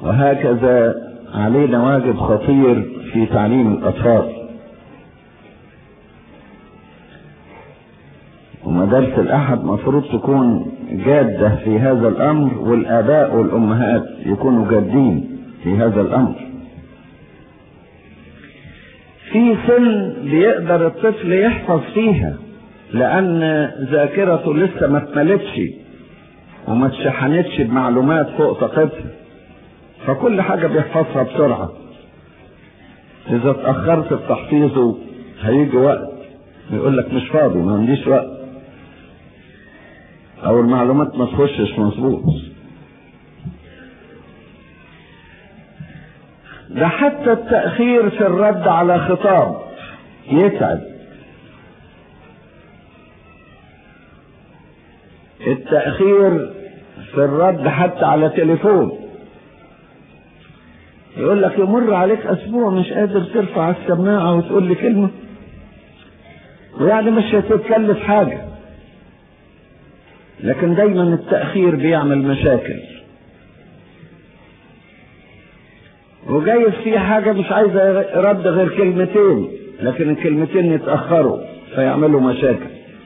وهكذا علينا واجب خطير في تعليم الأطفال ومدارس الأحد مفروض تكون جادة في هذا الأمر والآباء والأمهات يكونوا جادين في هذا الأمر في سن بيقدر الطفل يحفظ فيها لأن ذاكرته لسه ما اتملتش وما اتشحنتش بمعلومات فوق طاقتها فكل حاجة بيحفظها بسرعة إذا اتأخرت في تحفيظه هيجي وقت يقول لك مش فاضي ما عنديش وقت أو المعلومات ما تخشش مظبوط ده حتى التأخير في الرد على خطاب يتعب التأخير في الرد حتى على تليفون يقول لك يمر عليك اسبوع مش قادر ترفع السماعه وتقول لي كلمه ويعني مش هتتكلف حاجه لكن دايما التاخير بيعمل مشاكل وجايز في حاجه مش عايزه رد غير كلمتين لكن الكلمتين يتاخروا فيعملوا مشاكل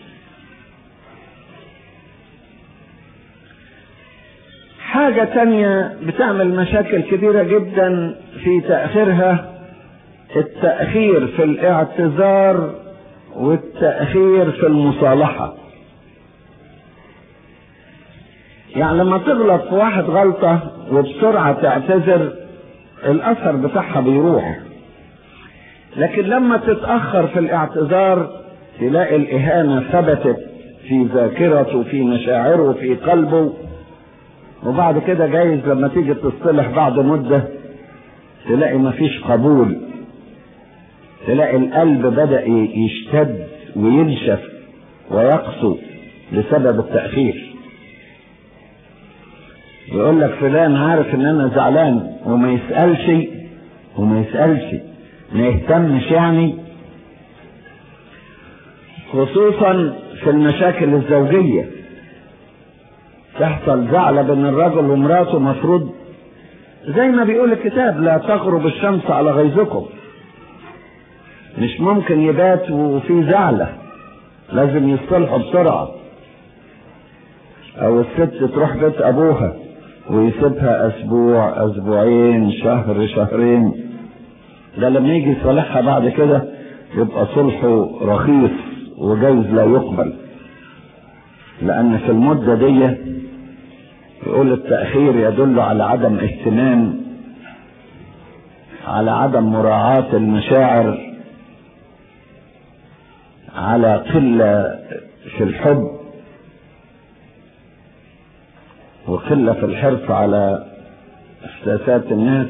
حاجة تانية بتعمل مشاكل كبيرة جدا في تأخيرها التأخير في الاعتذار والتأخير في المصالحة يعني لما تغلط في واحد غلطة وبسرعة تعتذر الأثر بتاعها بيروح لكن لما تتأخر في الاعتذار تلاقي الإهانة ثبتت في ذاكرته في مشاعره في قلبه وبعد كده جايز لما تيجي تصطلح بعد مدة تلاقي مفيش قبول تلاقي القلب بدأ يشتد وينشف ويقسو بسبب التأخير يقول لك فلان عارف ان انا زعلان وما يسألش وما يسألش ما يهتمش يعني خصوصا في المشاكل الزوجيه تحصل زعلة بين الرجل ومراته مفروض زي ما بيقول الكتاب لا تغرب الشمس على غيظكم مش ممكن يبات وفي زعلة لازم يصطلحوا بسرعة او الست تروح بيت ابوها ويسيبها اسبوع اسبوعين شهر شهرين ده لما يجي يصالحها بعد كده يبقى صلحه رخيص وجايز لا يقبل لان في المدة دي يقول التأخير يدل على عدم اهتمام على عدم مراعاة المشاعر على قلة في الحب وقلة في الحرص على احساسات الناس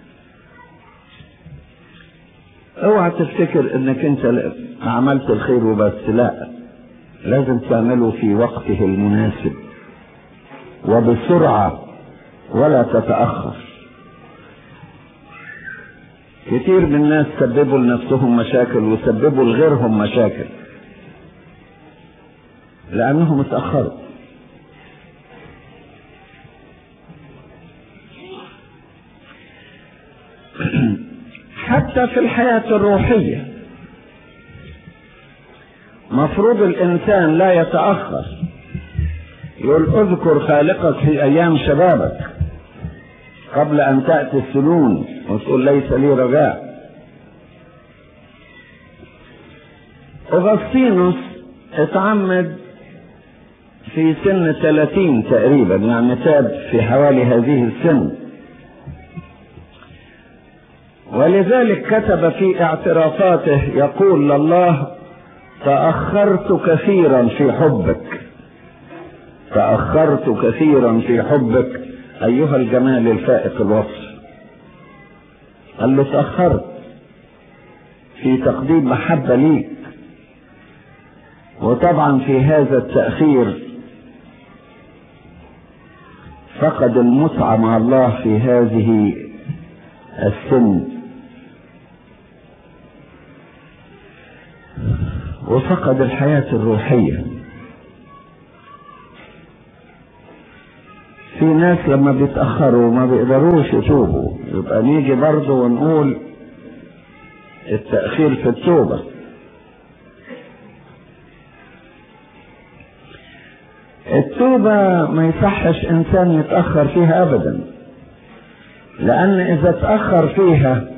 اوعى تفتكر انك انت عملت الخير وبس لا لازم تعمله في وقته المناسب وبسرعة ولا تتأخر كتير من الناس سببوا لنفسهم مشاكل وسببوا لغيرهم مشاكل لأنهم اتأخروا حتى في الحياة الروحية مفروض الإنسان لا يتأخر يقول اذكر خالقك في أيام شبابك قبل أن تأتي السنون وتقول ليس لي رجاء أغسطينوس اتعمد في سن 30 تقريبا يعني تاب في حوالي هذه السن ولذلك كتب في اعترافاته يقول لله تأخرت كثيرا في حبك تأخرت كثيرا في حبك أيها الجمال الفائق الوصف قال له تأخرت في تقديم محبة ليك وطبعا في هذا التأخير فقد المتعة مع الله في هذه السن وفقد الحياة الروحية في ناس لما بيتأخروا ما بيقدروش يتوبوا يبقى نيجي برضه ونقول التأخير في التوبة التوبة ما يصحش إنسان يتأخر فيها أبدا لأن إذا تأخر فيها